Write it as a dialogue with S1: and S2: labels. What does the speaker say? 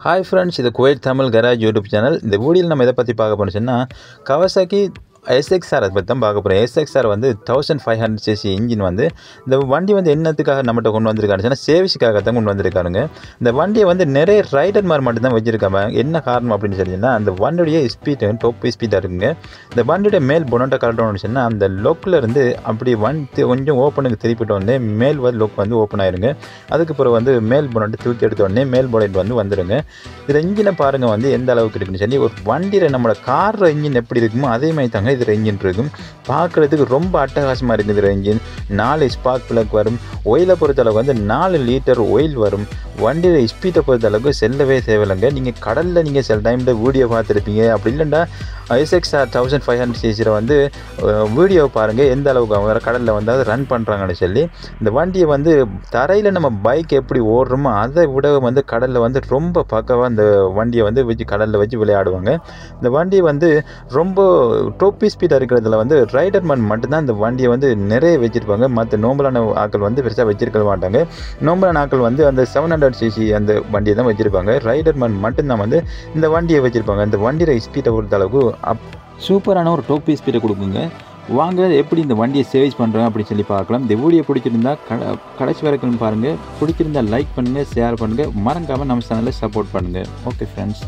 S1: hi friends இது Kuwait Tamil garage YouTube channel இந்த வீடியோவில் நம்ம எதை பற்றி பார்க்க போகிறோம் சொன்னால் கவசாக்கி எஸ்எக்ஸ்ஆர் அதை பற்றி தான் பார்க்க போகிறோம் எஸ்எக்ஸ்ஆர் வந்து thousand five hundred CC engine வந்து இந்த வண்டி வந்து என்னத்துக்காக நம்மகிட்ட கொண்டு வந்திருக்காருன்னு சொன்னால் சேவிஸுக்காக தான் கொண்டு வந்திருக்காருங்க இந்த வண்டியை வந்து நிறைய ரைடர் மாதிரி மட்டும்தான் வச்சிருக்காங்க என்ன காரணம் அப்படின்னு சொன்னீங்கன்னா அந்த வண்டியுடைய ஸ்பீடு டாப் ஸ்பீடாக இருக்குங்க இந்த வண்டியோட மேல் பொனட்டை கரெக்டாக சொன்னால் அந்த லொக்கில் இருந்து அப்படி வண்டி கொஞ்சம் ஓப்பனுக்கு திருப்பிட்ட உடனே மேல் வந்து லொக் வந்து ஓப்பன் ஆயிருங்க அதுக்கு பிறகு வந்து மேல் பொனட்டை தூக்கி எடுத்த உடனே மேல் பொனட் வந்து வந்துடுங்க இதில் இன்ஜினை பாருங்கள் வந்து எந்த அளவுக்கு இருக்குன்னு சொல்லி ஒரு வண்டியில் நம்மளோட கார் இன்ஜின் எப்படி இருக்குமோ அதே மாதிரி தாங்க இதில் இன்ஜின் இருக்கும் பார்க்குறதுக்கு ரொம்ப அட்டகாசமாக இருக்குது இதில் இன்ஜின் நாலு ஸ்பார்க் பிளக் வரும் ஒயிலை பொறுத்தளவுக்கு வந்து நாலு லிட்டர் ஒயில் வரும் வண்டியில் ஸ்பீடை பொறுத்தளவுக்கு செல்லவே தேவையில்லைங்க நீங்கள் கடலில் நீங்கள் சில டைமில் வீடியோ பார்த்துருப்பீங்க அப்படி இல்லைண்டா எஸ்எக்ஸ்ஆர் தௌசண்ட் ஃபைவ் ஹண்ட்ரட் சிசியில் வந்து வீடியோ பாருங்கள் எந்த அளவுக்கு அவங்க கடலில் வந்து அதை ரன் பண்ணுறாங்கன்னு சொல்லி இந்த வண்டியை வந்து தரையில் நம்ம பைக் எப்படி ஓடுறோமோ அதை விட வந்து கடலில் வந்து ரொம்ப பக்கவாக இந்த வண்டியை வந்து வச்சு கடலில் வச்சு விளையாடுவாங்க இந்த வண்டி வந்து ரொம்ப டோப்பி ஸ்பீடாக இருக்கிறதுல வந்து ரைடர் மேன் மட்டும்தான் இந்த வண்டியை வந்து நிறைய வச்சுருப்பாங்க மற்ற நோம்பலான ஆட்கள் வந்து பெருசாக வச்சிருக்க மாட்டாங்க நோம்பலான ஆட்கள் வந்து அந்த செவன் ஹண்ட்ரட் சிசி அந்த வண்டியை தான் வச்சுருப்பாங்க ரைடர் மேன் மட்டும்தான் வந்து இந்த வண்டியை வச்சுருப்பாங்க இந்த வண்டியோட ஸ்பீடை பொறுத்த அளவுக்கு அப் சூப்பரான ஒரு டோப்பி ஸ்பீடை கொடுக்குங்க வாங்க எப்படி இந்த வண்டியை சேவேஜ் பண்ணுறோம் அப்படின்னு சொல்லி பார்க்கலாம் இந்த வீடியோ பிடிச்சிருந்தா கட கடைசி வரைக்கும் பாருங்கள் பிடிச்சிருந்தா லைக் பண்ணுங்கள் ஷேர் பண்ணுங்கள் மறக்காமல் நம்ம சேனலை சப்போர்ட் பண்ணுங்கள் ஓகே ஃப்ரெண்ட்ஸ்